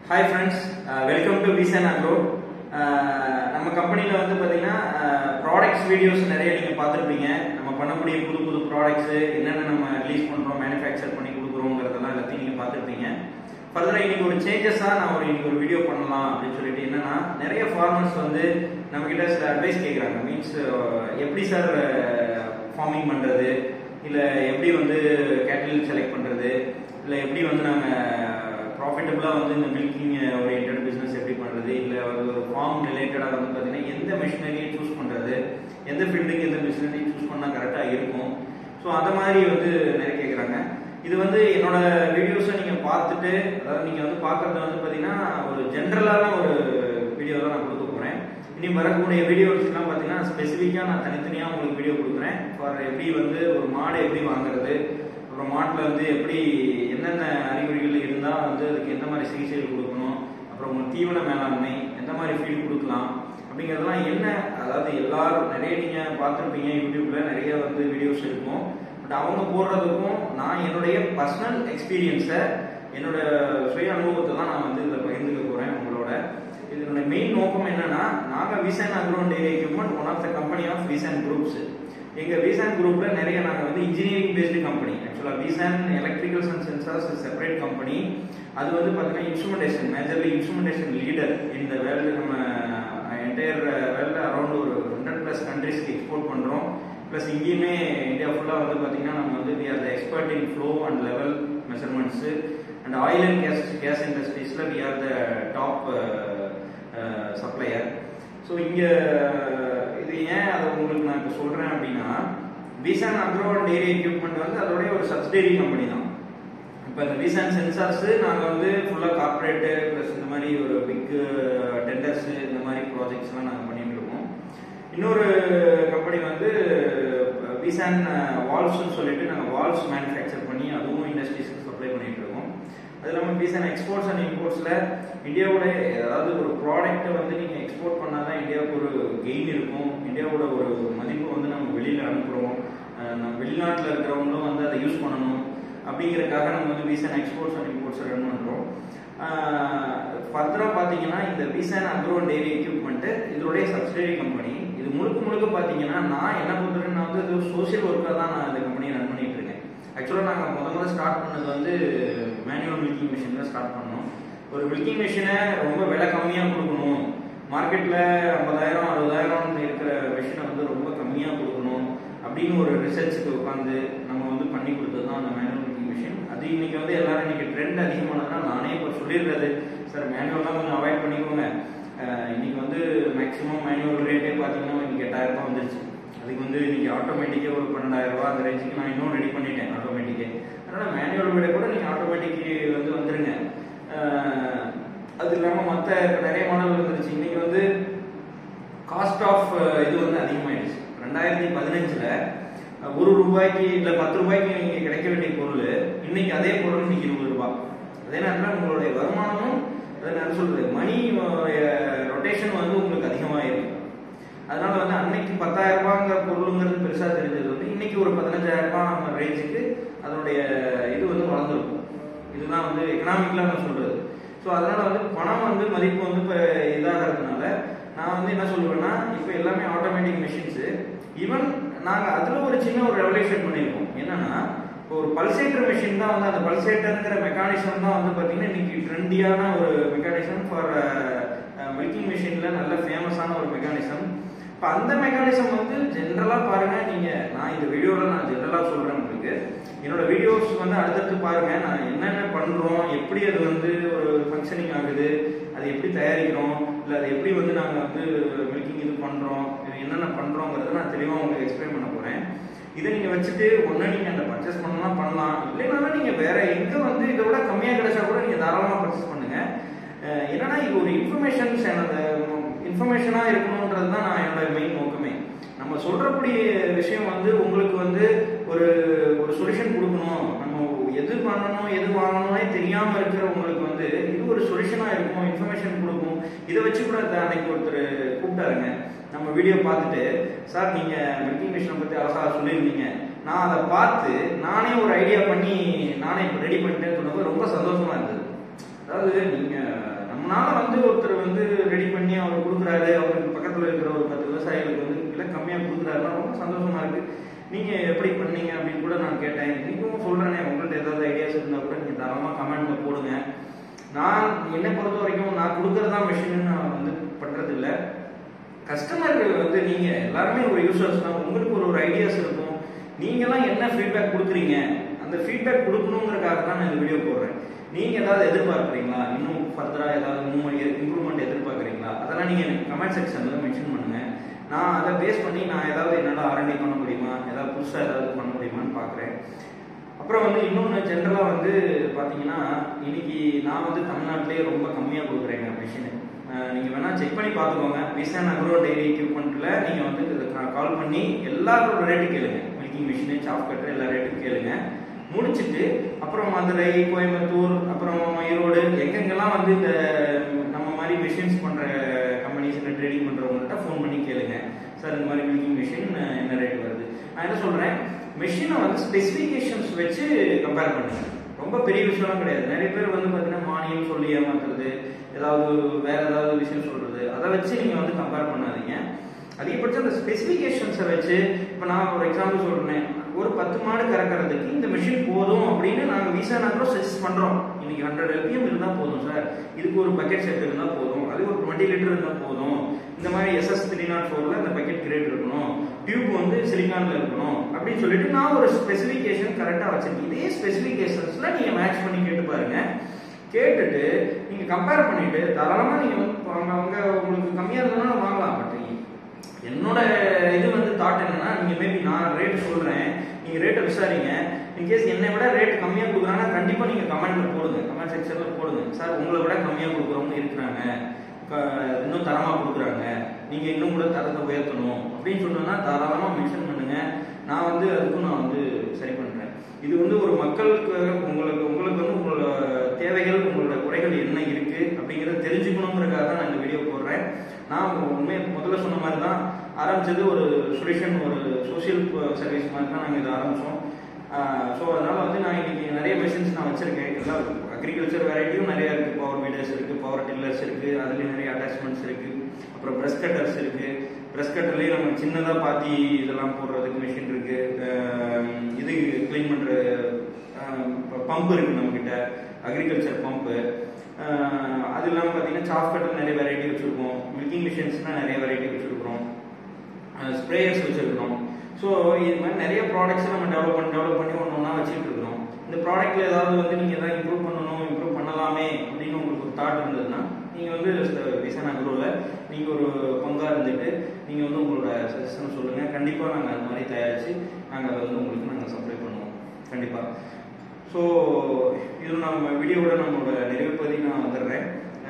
hi friends welcome to Vision Agro நம்ம கம்பெனியில் வந்து பார்த்தீங்கன்னா ப்ராடக்ட்ஸ் வீடியோஸ் நிறைய நீங்கள் பார்த்துருப்பீங்க நம்ம பண்ணக்கூடிய புது புது ப்ராடக்ட்ஸு என்னென்ன நம்ம ரிலீஸ் பண்ணுறோம் மேனுஃபேக்சர் பண்ணி கொடுக்குறோங்கிறதெல்லாம் எல்லாத்தையும் நீங்கள் பார்த்துருப்பீங்க ஃபர்தராக இன்னைக்கு ஒரு சேஞ்சஸாக நான் ஒரு இன்னைக்கு ஒரு வீடியோ பண்ணலாம் அப்படின்னு சொல்லிட்டு என்னன்னா நிறைய ஃபார்மர்ஸ் வந்து நம்மக்கிட்ட சில அட்வைஸ் கேட்குறாங்க மீன்ஸ் எப்படி சார் ஃபார்மிங் பண்ணுறது இல்லை எப்படி வந்து கேட்டில் செலக்ட் பண்ணுறது இல்லை எப்படி வந்து நாங்கள் ப்ராஃபிட்டபுளாக வந்து இந்த மில்கிங் ஓரியன்ட் பிஸ்னஸ் எப்படி பண்ணுறது இல்லை ஒரு ஃபார்ம் ரிலேட்டடாக வந்து பார்த்தீங்கன்னா எந்த மிஷினரியை சூஸ் பண்ணுறது எந்த ஃபீல்டுக்கு எந்த மிஷினரி சூஸ் பண்ணால் கரெக்டாக இருக்கும் ஸோ அந்த மாதிரி வந்து நிறைய கேட்குறாங்க இது வந்து என்னோட வீடியோஸை நீங்கள் பார்த்துட்டு அதாவது நீங்கள் வந்து பார்க்குறது வந்து பார்த்தீங்கன்னா ஒரு ஜென்ரலான ஒரு வீடியோ தான் நான் கொடுக்க போகிறேன் இனி வரக்கூடிய வீடியோஸ்லாம் பார்த்தீங்கன்னா ஸ்பெசிஃபிக்காக நான் தனித்தனியாக உங்களுக்கு வீடியோ கொடுக்குறேன் ஃபார் எப்படி வந்து ஒரு மாடு எப்படி வாங்குறது அப்புறம் மாட்டில் வந்து எப்படி என்னென்ன அறிகுறிகள் இருந்தால் வந்து அதுக்கு எந்த மாதிரி சிகிச்சைகள் கொடுக்கணும் அப்புறம் உங்களுக்கு தீவன மேலாண்மை எந்த மாதிரி ஃபீல் கொடுக்கலாம் அப்படிங்கிறதெல்லாம் என்ன அதாவது எல்லாரும் நிறைய நீங்கள் பார்த்துருப்பீங்க யூடியூப்பில் நிறைய வந்து வீடியோஸ் இருக்கும் பட் அவங்க போடுறதுக்கும் நான் என்னுடைய பர்சனல் எக்ஸ்பீரியன்ஸை என்னோட சுய அனுபவத்தை தான் நான் வந்து இதில் பகிர்ந்துக்க போகிறேன் உங்களோட இதனோட மெயின் நோக்கம் என்னன்னா நாங்கள் Vision Agro dairy equipment one of the company of Vision groups எங்கள் விசான் குரூப்ல நிறைய நாங்கள் வந்து இன்ஜினியரிங் பேஸ்டு கம்பெனி ஆக்சுவலாக Vision electricals and sensors separate company அது வந்து பார்த்தீங்கன்னா இன்ஸ்ட்ருமெண்டேஷன் மேஜர்லி இன்ஸ்ட்ருமெண்டேஷன் லீடர் இந்த வேர்ல்டு நம்ம என்டையர் வேர்ல்டு அரௌண்ட் ஒரு ஹண்ட்ரட் ப்ளஸ் கண்ட்ரிஸ்க்கு எக்ஸ்போர்ட் பண்ணுறோம் ப்ளஸ் இங்கேயுமே இந்தியா ஃபுல்லாக வந்து பார்த்தீங்கன்னா நம்ம வந்து we are the expert in flow and level measurements and oil and gas gas இண்டஸ்ட்ரீஸில் we are the top supplier so இங்கே இது ஏன் அதை உங்களுக்கு நான் இப்போ சொல்கிறேன் அப்படின்னா விசான் அக்ரோ டெய்ரி எக்யூப்மெண்ட் வந்து அதோடைய ஒரு சப்சிடரி கம்பெனி தான் இப்போ இந்த விசான் சென்சார்ஸ் நாங்கள் வந்து ஃபுல்லாக கார்பரேட்டு ப்ளஸ் இந்த மாதிரி ஒரு பிக் டெண்டர்ஸ் இந்த மாதிரி ப்ராஜெக்ட்ஸ்லாம் நாங்கள் பண்ணிட்டு இருக்கோம் இன்னொரு கம்பெனி வந்து விசான் வால்ஸ்னு சொல்லிட்டு நாங்கள் வால்ஸ் மேனுஃபேக்சர் பண்ணி அதுவும் இண்டஸ்ட்ரீஸ்க்கு சப்ளை பண்ணிட்டு இருக்கோம் அது இல்லாமல் விசான் எக்ஸ்போர்ட்ஸ் அண்ட் இம்போர்ட்ஸில் இந்தியாவோட அதாவது ஒரு ப்ராடக்ட்டை வந்து நீங்கள் எக்ஸ்போர்ட் பண்ணால் தான் இந்தியாவுக்கு ஒரு கெயின் இருக்கும் இந்தியாவோட ஒரு மதிப்பு வந்து நம்ம வெளியில் அனுப்புகிறோம் நம்ம வெளிநாட்டில் இருக்கிறவங்களும் வந்து அதை யூஸ் பண்ணணும் அப்படிங்கிறதுக்காக நம்ம வந்து Vision exports and imports run பண்ணுறோம் ஃபர்தராக பார்த்தீங்கன்னா இந்த விசான் அக்ரோ டெய்ரி எக்யூப்மெண்ட்டு இதோடைய சப்சிடரி கம்பெனி இது முழுக்க முழுக்க பார்த்தீங்கன்னா நான் என்ன பண்ணுறேன்னு நான் வந்து இது சோஷியல் ஒர்க்காக தான் நான் இந்த கம்பெனியை ரன் பண்ணிட்டு இருக்கேன் ஆக்சுவலாக நாங்கள் முத முதல்ல ஸ்டார்ட் பண்ணது வந்து மேனுவல் மில்கிங் மிஷின் தான் ஸ்டார்ட் பண்ணோம் ஒரு மில்கிங் மிஷினை ரொம்ப விலை கம்மியாக கொடுக்கணும் மார்க்கெட்டில் ஐம்பதாயிரம் அறுபதாயிரம் இருக்கிற மிஷினை வந்து ரொம்ப கம்மியாக கொடுக்கணும் அப்படின்னு ஒரு ரிசர்ச்சுக்கு உட்காந்து நம்ம வந்து பண்ணி கொடுத்தது தான் அந்த மேனுவல் மில்கிங் மிஷின் அது இன்னைக்கு வந்து எல்லாரும் இன்னைக்கு ட்ரெண்ட் அதிகமானதுனா நானே இப்போ சொல்லிடுறது சார் மேனுவல்லாம் கொஞ்சம் அவாய்ட் பண்ணிக்கோங்க இன்னைக்கு வந்து மேக்ஸிமம் மேனுவல் ரேட்டே பார்த்தீங்கன்னா இன்னைக்கு எட்டாயிரம் ரூபாய் வந்துருச்சு அதுக்கு வந்து இன்னைக்கு ஆட்டோமேட்டிக்கே ஒரு பன்னெண்டாயிரம் ரூபாய் அந்த ரேஞ்சுக்கு நான் இன்னும் ரெடி பண்ணிட்டேன் ஆட்டோமேட்டிக்கே அதனால மேனுவல் விட கூட நீங்கள் ஆட்டோமேட்டிக் வந்து வந்துருங்க அது இல்லாமல் மற்ற நிறைய மாடல் வந்துருச்சு இன்னைக்கு வந்து காஸ்ட் ஆஃப் இது வந்து அதிகமாயிடுச்சு ரெண்டாயிரத்தி பதினஞ்சுல ஒரு ரூபாய்க்கு இல்லை பத்து ரூபாய்க்கு நீங்க கிடைக்க வேண்டிய பொருள் இன்னைக்கு அதே பொருள் இன்னைக்கு இருபது ரூபாய் அதே நேரத்தில் உங்களுடைய வருமானமும் நான் சொல்றது மணி ரொட்டேஷன் வந்து உங்களுக்கு அதிகமாயிருக்கு அதனால வந்து அன்னைக்கு பத்தாயிரம் ரூபாங்கிற பொருளுங்கிறது பெருசா தெரிஞ்சது வந்து இன்னைக்கு ஒரு பதினஞ்சாயிரம் ரூபாய் ரேஞ்சுக்கு அதனுடைய இது வந்து வளர்ந்துருக்கும் இதுதான் வந்து எக்கனாமிக்லாம் நான் சொல்றது ஸோ அதனால வந்து பணம் வந்து மதிப்பு வந்து இப்போ இதாகிறதுனால நான் வந்து என்ன சொல்லுவேன்னா இப்போ எல்லாமே ஆட்டோமேட்டிக் மிஷின்ஸு ஈவன் நாங்கள் அதில் ஒரு சின்ன ஒரு ரெவல்யூஷன் பண்ணியிருக்கோம் என்னன்னா இப்போ ஒரு பல்சேட்டர் மிஷின் தான் வந்து அந்த பல்சேட்டருங்கிற மெக்கானிசம் தான் வந்து பார்த்தீங்கன்னா இன்னைக்கு ட்ரெண்டியான ஒரு மெக்கானிசம் ஃபார் மில்கிங் மிஷினில் நல்ல ஃபேமஸான ஒரு மெக்கானிசம் இப்போ அந்த மெக்கானிசம் வந்து ஜென்ரலாக பாருங்க நீங்கள் நான் இந்த வீடியோவில் நான் ஜென்ரலாக சொல்கிறேன் உங்களுக்கு என்னோட வீடியோஸ் வந்து அடுத்தடுத்து பாருங்க நான் என்னென்ன பண்ணுறோம் எப்படி அது வந்து ஒரு ஃபங்க்ஷனிங் ஆகுது அது எப்படி தயாரிக்கிறோம் இல்லை அது எப்படி வந்து நாங்கள் வந்து மில்கிங் இது பண்ணுறோம் என்னென்ன பண்ணுறோங்கிறத நான் தெளிவாக உங்களுக்கு எக்ஸ்பிளைன் பண்ண போகிறேன் இதை நீங்கள் வச்சுட்டு ஒன்று நீங்கள் அந்த பர்ச்சேஸ் பண்ணலாம் பண்ணலாம் இல்லைனாலும் நீங்கள் வேற எங்கே வந்து இதை விட கம்மியாக கிடைச்சா கூட நீங்கள் தாராளமாக பர்ச்சேஸ் பண்ணுங்க என்னன்னா இது ஒரு இன்ஃபர்மேஷன் எனது இன்ஃபர்மேஷனாக இருக்கணுன்றது தான் நான் என்னோட மெயின் நோக்கமே நம்ம சொல்றக்கூடிய விஷயம் வந்து உங்களுக்கு வந்து ஒரு ஒரு சொல்யூஷன் கொடுக்கணும் நம்ம எது பண்ணணும் எது வாங்கணும்னே தெரியாம இருக்கிற உங்களுக்கு வந்து இது ஒரு சொல்யூஷனா இருக்கும் இன்ஃபர்மேஷன் கொடுக்கும் இதை வச்சு கூட அன்னைக்கு ஒருத்தர் கூப்பிட்டாருங்க நம்ம வீடியோ பார்த்துட்டு சார் நீங்க மில்கிங் மிஷினை பத்தி அழகா சொல்லியிருந்தீங்க நான் அதை பார்த்து நானே ஒரு ஐடியா பண்ணி நானே இப்போ ரெடி பண்ணிட்டேன்னு சொன்னது ரொம்ப சந்தோஷமா இருந்தது அதாவது நீங்க நம்மளால வந்து ஒருத்தர் வந்து ரெடி பண்ணி அவர் கொடுக்குறாரு அவருக்கு பக்கத்துல இருக்கிற ஒரு பத்து விவசாயிகளுக்கு வந்து விலை கம்மியா கொடுக்குறாருன்னா ரொம்ப சந்தோஷமா இருக்கு நீங்க எப்படி பண்ணீங்க அப்படின்னு கூட நான் கேட்டேன் இன்னைக்கும் சொல்றேனே உங்கள்ட்ட ஏதாவது ஐடியாஸ் இருந்தா கூட நீங்க தாராளமா கமெண்ட்ல போடுங்க நான் என்னை பொறுத்த வரைக்கும் நான் கொடுக்கறதா மிஷின் நான் வந்து பண்றது இல்ல கஸ்டமர் வந்து நீங்க எல்லாருமே ஒரு யூசர்ஸ் தான் உங்களுக்கு ஒரு ஒரு ஐடியாஸ் இருக்கும் நீங்கெல்லாம் என்ன ஃபீட்பேக் கொடுக்குறீங்க அந்த ஃபீட்பேக் கொடுக்கணுங்கிறதுக்காக தான் நான் இந்த வீடியோ போடுறேன் நீங்க ஏதாவது எதிர்பார்க்குறீங்களா இன்னும் ஃபர்தரா ஏதாவது இம்ப்ரூவ்மெண்ட் எதிர்பார்க்குறீங்களா அதெல்லாம் நீங்க எனக்கு கமெண்ட் செக்ஷன்ல மென்ஷன் பண்ணுங்க நான் அதை பேஸ் பண்ணி நான் ஏதாவது என்னால் ஆர்என்டி பண்ண முடியுமா ஏதாவது புதுசாக ஏதாவது பண்ண முடியுமான்னு பார்க்குறேன் அப்புறம் வந்து இன்னொன்று ஜென்ரலாக வந்து பார்த்தீங்கன்னா இன்னைக்கு நான் வந்து தமிழ்நாட்டிலேயே ரொம்ப கம்மியாக கொடுக்குறேங்க மிஷினு நீங்கள் வேணால் செக் பண்ணி பார்த்துக்கோங்க விசன் அக்ரோ டெய்ரி எக்யூப்மெண்ட்டில் நீங்கள் வந்து கால் பண்ணி எல்லாரோட ரேட்டு கேளுங்க மில்கிங் மிஷினு சாப் கட்டர் எல்லா ரேட்டும் கேளுங்க முடிச்சுட்டு அப்புறம் மதுரை கோயம்புத்தூர் அப்புறம் ஈரோடு எங்கெங்கெல்லாம் வந்து இந்த நம்ம மாதிரி மிஷின்ஸ் பண்ணுற கம்பெனிஸ் இல்லை ட்ரேடிங் பண்ணுறவங்கள்ட்ட ஃபோன் பண்ணி கேளுங்க சார் இந்த மாதிரி மில்கிங் மிஷின் என்ன ரேட் வருது நான் என்ன சொல்கிறேன் மிஷினை வந்து ஸ்பெசிஃபிகேஷன்ஸ் வச்சு கம்பேர் பண்ணுங்க ரொம்ப பெரிய விஷயம்லாம் கிடையாது நிறைய பேர் வந்து பார்த்தீங்கன்னா மானியம் சொல்லி ஏமாத்துறது ஏதாவது வேற ஏதாவது விஷயம் சொல்றது அதை வச்சு நீங்கள் வந்து கம்பேர் பண்ணாதீங்க அதிகபட்சம் அந்த ஸ்பெசிஃபிகேஷன்ஸை வச்சு இப்போ நான் ஒரு எக்ஸாம்பிள் சொல்றேன் ஒரு பத்து மாடு கறக்கிறதுக்கு இந்த மிஷின் போதும் அப்படின்னு நாங்கள் விசா நாங்களும் சஜஸ்ட் பண்ணுறோம் இன்னைக்கு ஹண்ட்ரட் எல்பிஎம் இருந்தால் போதும் சார் இதுக்கு ஒரு பக்கெட் செட் இருந்தால் போதும் அது ஒரு டுவெண்ட்டி லிட்டர் இருந்தால் போதும் இந்த மாதிரி எஸ்எஸ் த்ரீ நாட் ஃபோரில் அந்த பக்கெட் கிரேட் இருக்கணும் டியூப் வந்து சிலிக்கானில் இருக்கணும் அப்படின்னு சொல்லிட்டு நான் ஒரு ஸ்பெசிஃபிகேஷன் கரெக்டாக வச்சிருக்கேன் இதே ஸ்பெசிஃபிகேஷன்ஸில் நீங்கள் மேட்ச் பண்ணி கேட்டு பாருங்க கேட்டுட்டு நீங்கள் கம்பேர் பண்ணிட்டு தாராளமாக நீங்கள் வந்து அவங்க அவங்க உங்களுக்கு கம்மியாக இருந்ததுன்னா வாங்கலாம் பட் என்னோட இது வந்து தாட் என்னன்னா நீங்க மேபி நான் ரேட் சொல்றேன் நீங்க ரேட்டை விசாரிங்க இன்கேஸ் என்னை விட ரேட் கம்மியா கொடுக்குறாங்கன்னா கண்டிப்பா நீங்க கமெண்ட்ல போடுங்க கமெண்ட் செக்ஷன்ல போடுங்க சார் உங்களை விட கம்மியா கொடுக்குறவங்க இருக்கிறாங்க இன்னும் தரமா கொடுக்குறாங்க நீங்க இன்னும் கூட தரத்தை உயர்த்தணும் அப்படின்னு சொன்னா தாராளமா மென்ஷன் பண்ணுங்க நான் வந்து அதுக்கும் நான் வந்து சரி பண்றேன் இது வந்து ஒரு மக்களுக்கு உங்களுக்கு உங்களுக்கு வந்து உங்களோட தேவைகள் உங்களோட குறைகள் என்ன இருக்கு அப்படிங்கறத தெரிஞ்சுக்கணுங்கிறதுக்காக தான் நான் இந்த வீடியோ போடுறேன் நான் உண்மையை முதல்ல சொன்ன மாதிரி தான் ஆரம்பிச்சது ஒரு சொல்யூஷன் ஒரு சோஷியல் சர்வீஸ் மாதிரி தான் நாங்கள் இதை ஆரம்பித்தோம் ஸோ அதனால வந்து நான் இன்னைக்கு நிறைய மிஷின்ஸ் நான் வச்சிருக்கேன் எல்லாம் அக்ரிகல்ச்சர் வெரைட்டியும் நிறைய இருக்கு பவர் வீடர்ஸ் இருக்கு பவர் டில்லர்ஸ் இருக்கு அதுலேயும் நிறைய அட்டாச்மெண்ட்ஸ் இருக்கு அப்புறம் பிரஷ் கட்டர்ஸ் இருக்கு பிரஷ் கட்டர்லேயே நம்ம சின்னதாக பாத்தி இதெல்லாம் போடுறதுக்கு மிஷின் இருக்கு இது கிளீன் பண்ணுற பம்ப் இருக்கு நம்ம கிட்ட அக்ரிகல்ச்சர் பம்பு அது இல்லாமல் பார்த்தீங்கன்னா சாஃப் கட்டர் நிறைய வெரைட்டி வச்சுருக்கோம் மில்கிங் மிஷின்ஸ்னால் நிறைய வெரைட்டி வச்சுருக்கிறோம் ஸ்ப்ரேயர்ஸ் வச்சுருக்கிறோம் ஸோ இது மாதிரி நிறைய ப்ராடக்ட்ஸ் நம்ம டெவலப் பண்ணி டெவலப் பண்ணி ஒன்று ஒன்றா வச்சுட்டு இருக்கிறோம் இந்த ப்ராடக்ட்ல ஏதாவது வந்து நீங்கள் எதாவது இம்ப்ரூவ் பண்ணணும் இம்ப்ரூவ் பண்ணலாமே அப்படின்னு உங்களுக்கு ஒரு தாட் இருந்ததுன்னா நீங்கள் வந்து விசன் அக்ரோவில் நீங்கள் ஒரு பங்காக இருந்துட்டு நீங்கள் வந்து உங்களோட சஜஷன் சொல்லுங்கள் கண்டிப்பாக நாங்கள் அது மாதிரி தயாரித்து நாங்கள் அதை வந்து உங்களுக்கு நாங்கள் சப்ளை பண்ணுவோம் கண்டிப்பாக ஸோ இது நம்ம வீடியோவோட நம்மளோட நிறைவு பகுதி நான் வந்துடுறேன்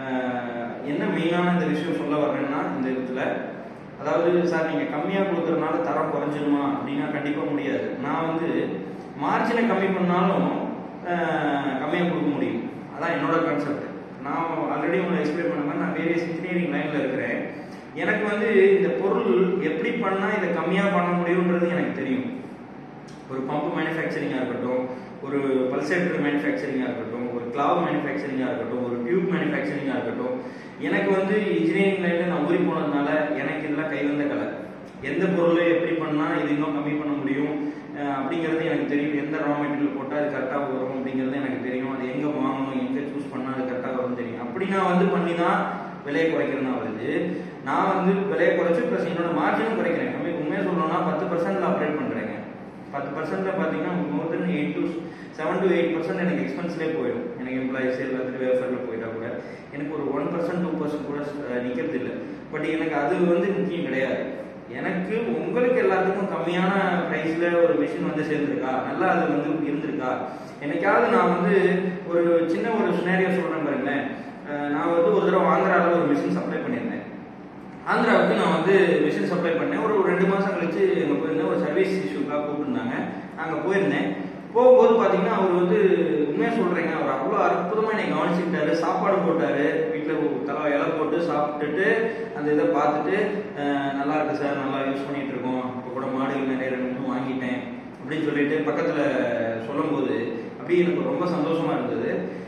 என்ன மெயினான இந்த விஷயம் சொல்ல வர்றேன்னா இந்த இடத்துல அதாவது சார் நீங்கள் கம்மியாக கொடுக்குறதுனால தரம் குறைஞ்சிருமா அப்படின்னா கண்டிப்பாக முடியாது நான் வந்து மார்ஜினை கம்மி பண்ணாலும் கம்மியாக கொடுக்க முடியும் அதான் என்னோட கான்செப்ட் நான் ஆல்ரெடி உங்களுக்கு எக்ஸ்பிளைன் பண்ண மாதிரி நான் வேரியஸ் இன்ஜினியரிங் லைனில் இருக்கிறேன் எனக்கு வந்து இந்த பொருள் எப்படி பண்ணால் இதை கம்மியாக பண்ண முடியுன்றது எனக்கு தெரியும் ஒரு பம்ப் மேனுஃபேக்சரிங்காக இருக்கட்டும் ஒரு பல்சேட்டர் மேனுஃபேக்சரிங்காக இருக்கட்டும் ஒரு கிளாவ் மேனுஃபேக்சரிங்காக இருக்கட்டும் ஒரு டியூப் மேனுஃபேக்சரிங்காக இருக்கட்டும் எனக்கு வந்து இன்ஜினியரிங் லைனில் நான் ஊறி போனதுனால எனக்கு இதெல்லாம் கை வந்த கலை எந்த பொருளை எப்படி பண்ணால் இது இன்னும் கம்மி பண்ண முடியும் அப்படிங்கிறது எனக்கு தெரியும் எந்த ரா மெட்டீரியல் போட்டால் அது கரெக்டாக வரும் அப்படிங்கிறது எனக்கு தெரியும் அது எங்கே வாங்கணும் எங்கே சூஸ் பண்ணால் அது கரெக்டாக வரும் தெரியும் அப்படி நான் வந்து பண்ணி தான் விலையை குறைக்கிறேன்னா வருது நான் வந்து விலையை குறைச்சி ப்ளஸ் என்னோட மார்ஜினும் குறைக்கிறேன் கம்மி உண்மையாக சொல்லணும்னா பத்து பர்சன்ட்ல ஆப்ரேட் பண்ணுறேங்க பத்து பர்சன்ட்ல பார்த்தீங்கன்னா more than eight to seven to eight percent எனக்கு எக்ஸ்பென்ஸ்லேயே போயிடும் எனக்கு எம்ப்ளாயிஸ் எல்லாத்துலையும் வேஃபரில் போயிட்டா கூட எனக்கு ஒரு ஒன் பர்சன்ட் டூ பர்சன்ட் கூட நிற்கிறது இல்லை பட் எனக்கு அது வந்து முக்கியம் கிடையாது எனக்கு உங்களுக்கு எல்லாத்துக்கும் கம்மியான ப்ரைஸில் ஒரு மிஷின் வந்து சேர்ந்துருக்கா நல்லா அது வந்து இருந்திருக்கா என்னைக்காவது நான் வந்து ஒரு சின்ன ஒரு சினாரியோ சொல்கிறேன் பாருங்களேன் நான் வந்து ஒரு தடவை ஆந்திராவில் ஒரு மிஷின் சப்ளை பண்ணியிருந்தேன் ஆந்திராவுக்கு நான் வந்து மிஷின் சப்ளை பண்ணேன் ஒரு ரெண்டு மாதம் கழிச்சு அங்கே போயிருந்தேன் ஒரு சர்வீஸ் இஷ்யூக்காக கூப்பிட்டுருந்தாங்க அங்கே போயிருந்தேன் போகும்போது பார்த்தீங்கன்னா அவர் வந்து உண்மையாக சொல்கிறேங்க அவர் அவ்வளோ அற்புதமாக என்னை கவனிச்சுக்கிட்டாரு சாப்பாடு போட்டார் வீட்டில் தலை இலை போட்டு சாப்பிட்டுட்டு அந்த இதை பார்த்துட்டு நல்லா இருக்கு சார் நல்லா யூஸ் பண்ணிட்டு இருக்கோம் இப்போ கூட மாடுகள் நிறைய ரெண்டு மூணு வாங்கிட்டேன் அப்படின்னு சொல்லிட்டு பக்கத்தில் சொல்லும்போது அப்படியே எனக்கு ரொம்ப சந்தோஷமா இருந்தது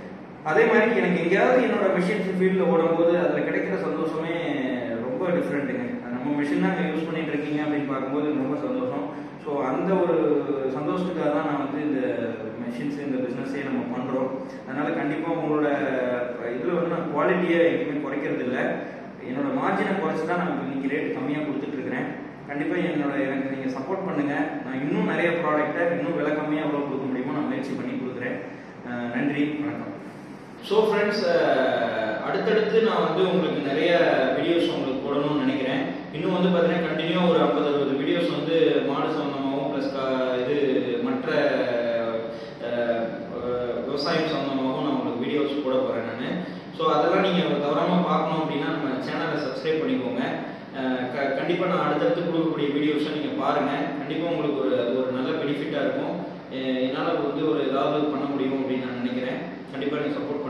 அதே மாதிரி எனக்கு எங்கேயாவது என்னோட மிஷின்ஸ் ஃபீல்டில் ஓடும்போது அதில் கிடைக்கிற சந்தோஷமே ரொம்ப டிஃப்ரெண்ட்டுங்க நம்ம மிஷின் தான் யூஸ் பண்ணிட்டு இருக்கீங்க அப்படின்னு பார்க்கும்போது எனக்கு ரொம்ப சந்தோஷம் ஸோ அந்த ஒரு சந்தோஷத்துக்காக தான் நான் வந்து இந்த மிஷின்ஸ் இந்த பிஸ்னஸே நம்ம பண்ணுறோம் அதனால கண்டிப்பாக உங்களோட இதில் வந்து நான் குவாலிட்டியை எங்கேயுமே குறைக்கிறது இல்லை என்னோட மார்ஜினை குறைச்சி தான் நான் இன்னைக்கு ரேட் கம்மியாக கொடுத்துட்டு இருக்கிறேன் கண்டிப்பாக என்னோட எனக்கு நீங்கள் சப்போர்ட் பண்ணுங்க நான் இன்னும் நிறைய ப்ராடக்ட்டை இன்னும் விலை கம்மியாக எவ்வளோ கொடுக்க முடியுமோ நான் முயற்சி பண்ணி கொடுக்குறேன் அஹ் நன்றி வணக்கம் ஸோ ஃப்ரெண்ட்ஸ் அடுத்தடுத்து நான் வந்து உங்களுக்கு நிறைய வீடியோஸ் உங்களுக்கு போடணும்னு நினைக்கிறேன் இன்னும் வந்து பார்த்தீங்கன்னா கண்டினியூ ஒரு ஐம்பது அறுபது வீடியோஸ் வந்து மாடு சம்மந்தமாகவும் ப்ளஸ் இது மற்ற அஹ், அஹ், விவசாயம் சம்மந்தமாகவும் நான் உங்களுக்கு வீடியோஸ் போட போகிறேன் நான் ஸோ அதெல்லாம் நீங்கள் தவறாமல் பார்க்கணும் அப்படின்னா நம்ம சேனலை சப்ஸ்கிரைப் பண்ணிக்கோங்க அஹ், க கண்டிப்பாக நான் அடுத்தடுத்து கொடுக்கக்கூடிய வீடியோஸை நீங்கள் பாருங்கள் கண்டிப்பாக உங்களுக்கு ஒரு அது ஒரு நல்ல பெனிஃபிட்டாக இருக்கும் என்னால் வந்து ஒரு ஏதாவது பண்ண முடியும் அப்படின்னு நான் நினைக்கிறேன் கண்டிப்பாக நீங்கள் சப்போர்ட்